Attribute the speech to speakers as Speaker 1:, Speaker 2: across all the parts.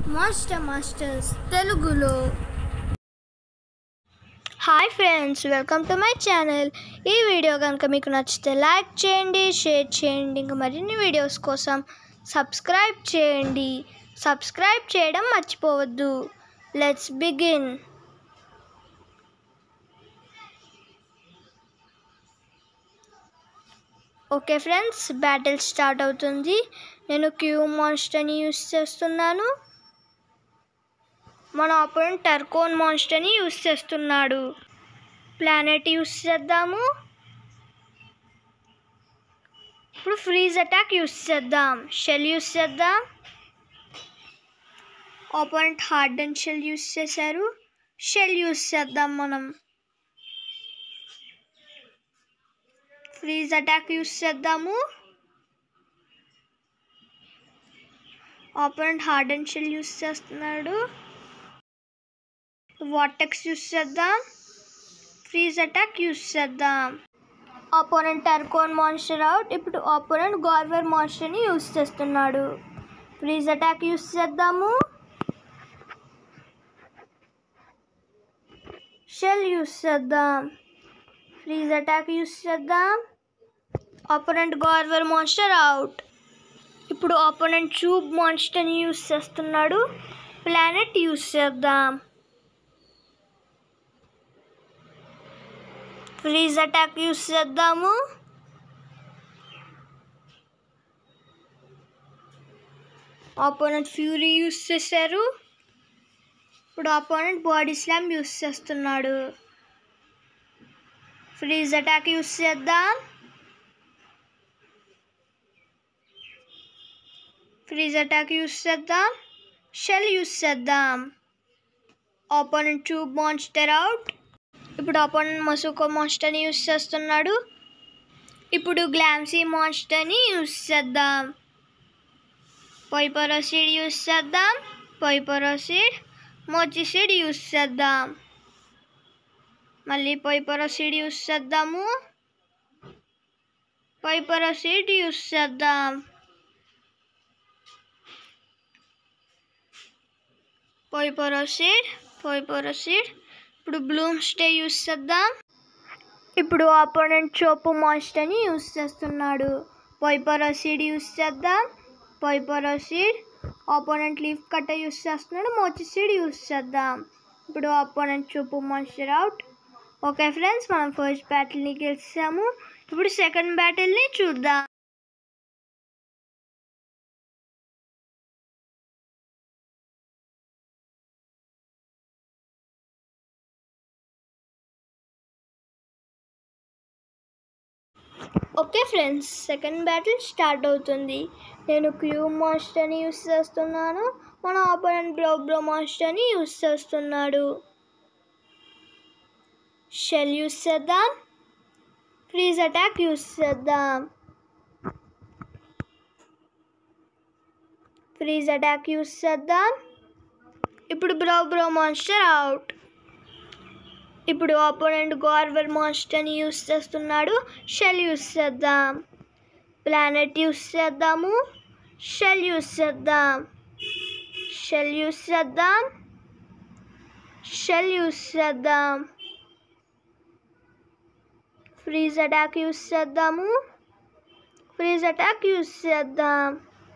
Speaker 1: master masters తెలుగులో hi friends welcome to my channel ఈ video కనుక మీకు నచ్చితే లైక్ చేయండి షేర్ చేయండి ఇంకా మరిన్ని వీడియోస్ కోసం సబ్స్క్రైబ్ చేయండి సబ్స్క్రైబ్ చేయడం మర్చిపోవద్దు let's begin okay friends battle start అవుతుంది నేను క్యూ మాన్స్టర్ని యూస్ చేస్తున్నాను మన ఆపోనెంట్ టర్కోన్ మాన్స్టర్ని యూస్ చేస్తున్నాడు ప్లానెట్ యూస్ చేద్దాము ఇప్పుడు ఫ్రీజ్ అటాక్ యూస్ చేద్దాం షెల్ యూస్ చేద్దాం opponent hard and shell use చేశారు షెల్ యూస్ చేద్దాం మనం ఫ్రీజ్ అటాక్ యూస్ చేద్దాము opponent hard and shell use చేస్తున్నాడు వాటెక్స్ యూస్ చేద్దాం ఫ్రీజ్ అటాక్ యూస్ చేద్దాం ఆపోనెంట్ టర్కోన్ మాన్స్టర్ అవుట్ ఇప్పుడు ఆపోనెంట్ గార్వర్ మాన్స్టర్ని యూస్ చేస్తున్నాడు ఫ్రీజ్ అటాక్ యూస్ చేద్దాము షెల్ యూస్ చేద్దాం ఫ్రీజ్ అటాక్ యూస్ చేద్దాం ఆపోనెంట్ గార్వర్ మాన్స్టర్ అవుట్ ఇప్పుడు ఆపోనెంట్ ట్యూబ్ మాన్స్టర్ని యూస్ చేస్తున్నాడు ప్లానెట్ యూస్ చేద్దాం ఫ్రీజ్ అటాక్ యూస్ చేద్దాము ఆపోనెంట్ ఫ్యూరీ యూస్ చేశారు ఇప్పుడు ఆపోనెంట్ బాడీ స్లామ్ యూస్ చేస్తున్నాడు ఫ్రీజ్ అటాక్ యూస్ చేద్దాం ఫ్రీజ్ అటాక్ యూస్ చేద్దాం షెల్ యూస్ చేద్దాం ఆపోనెంట్ ట్యూబ్ మాన్స్టర్ అవుట్ ఇప్పుడు ఆపోనెంట్ మసుకో మాన్స్టర్ని యూస్ చేస్తున్నాడు ఇప్పుడు గ్లామ్సీ మాన్స్టర్ని యూస్ చేద్దాం పొయ్పరోసీడ్ యూస్ చేద్దాం పొయ్పరోసీడ్ మోచిసీడ్ యూస్ చేద్దాం మళ్ళీ పొయ్పరోసీడ్ యూస్ చేద్దాము పొయ్పరోసీడ్ యూస్ చేద్దాం పొయ్పరోసీడ్ పొయ్పరోసీడ్ ఇప్పుడు బ్లూమ్ స్టే యూస్ చేద్దాం ఇప్పుడు ఆపోనెంట్ చోపు మాస్టర్ని యూస్ చేస్తున్నాడు పొయ్పరోసీడ్ యూస్ చేద్దాం పొయ్పరోసీడ్ ఆపోనెంట్ లీఫ్ కట్ట యూస్ చేస్తున్నాడు మోచిసీడ్ యూస్ చేద్దాం ఇప్పుడు ఆపోనెంట్ చూపు మాస్టర్ అవుట్ ఓకే ఫ్రెండ్స్ మనం ఫస్ట్ బ్యాటిల్ని గెలిచాము ఇప్పుడు సెకండ్ బ్యాటిల్ని చూద్దాం okay friends second battle start అవుతుంది నేను క్యూ మాస్టర్ని యూస్ చేస్తున్నాను మన ఆపోనెంట్ బ్రోబ్రో మాస్టర్ని యూస్ చేస్తున్నాడు షెల్ యూస్ చేద్దాం ఫ్రీజ్ అటాక్ యూస్ చేద్దాం ఫ్రీజ్ అటాక్ యూస్ చేద్దాం ఇప్పుడు బ్రో బ్రో మాన్స్టర్ అవుట్ ఇప్పుడు ఆపోనెంట్ గార్వర్ మాన్స్టర్ని యూస్ చేస్తున్నాడు షెల్ యూస్ చేద్దాం ప్లానెట్ యూస్ చేద్దాము షెల్ యూస్ చేద్దాం షెల్ యూస్ చేద్దాం షెల్ యూస్ చేద్దాం ఫ్రీజ్ అటాక్ యూస్ చేద్దాము ఫ్రీజ్ అటాక్ యూస్ చేద్దాం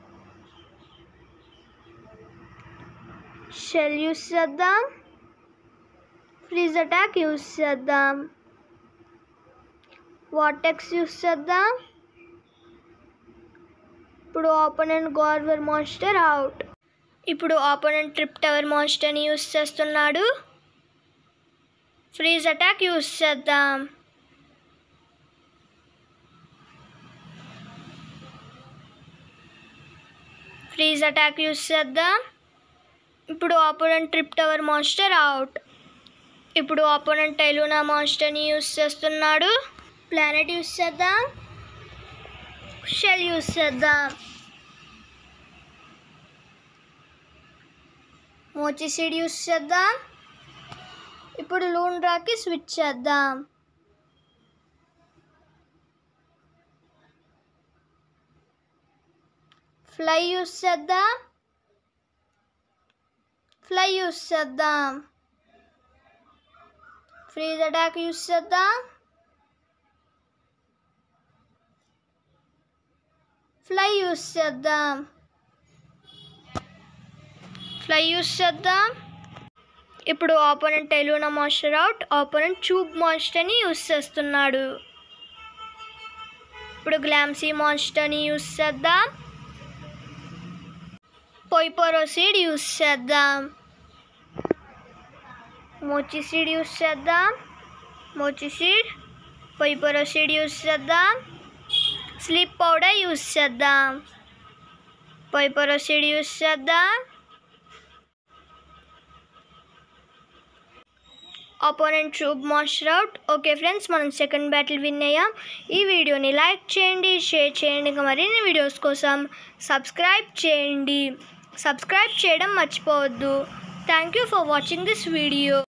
Speaker 1: షెల్ యూస్ చేద్దాం ఫ్రీజ్ అటాక్ యూస్ చేద్దాం వాటెక్స్ యూస్ చేద్దాం ఇప్పుడు ఆపోనెంట్ గార్వర్ మాన్స్టర్ అవుట్ ఇప్పుడు ఆపోనెంట్ ట్రిప్ టవర్ మాన్స్టర్ని యూస్ చేస్తున్నాడు ఫ్రీజ్ అటాక్ యూస్ చేద్దాం ఫ్రీజ్ అటాక్ యూస్ చేద్దాం ఇప్పుడు opponent trip tower monster out ఇప్పుడు ఆపోనెంట్ టైలూనా మాన్స్టర్ని యూస్ చేస్తున్నాడు ప్లానెట్ యూస్ చేద్దాం షెల్ యూస్ చేద్దాం మోచిసీడ్ యూస్ చేద్దాం ఇప్పుడు లూన్డ్రాకి స్విచ్ చేద్దాం ఫ్లై యూస్ చేద్దాం ఫ్లై యూస్ చేద్దాం ఫ్రీజ్ అటాక్ యూస్ చేద్దాం ఫ్లై యూస్ చేద్దాం ఫ్లై యూస్ చేద్దాం ఇప్పుడు ఆపోనెంట్ టెలూనా మాస్టర్ అవుట్ ఆపోనెంట్ చూబ్ మాస్టర్ని యూస్ చేస్తున్నాడు ఇప్పుడు గ్లామ్సీ మాన్స్టర్ని యూస్ చేద్దాం పొయ్యిపోరోసీడ్ యూస్ చేద్దాం మోచి సీడ్ యూస్ చేద్దాం మోచి సీడ్ పొయ్యిపోరోసీడ్ యూస్ చేద్దాం స్లీప్ పౌడర్ యూస్ చేద్దాం పొయ్యిపోరోసీడ్ యూస్ చేద్దాం opponent troop master out okay friends మనం సెకండ్ బ్యాటిల్ విన్ అయ్యాం ఈ వీడియోని లైక్ చేయండి షేర్ చేయండి ఇంకా మరిన్ని వీడియోస్ కోసం సబ్స్క్రైబ్ చేయండి సబ్స్క్రైబ్ చేయడం మర్చిపోవద్దు thank you for watching this video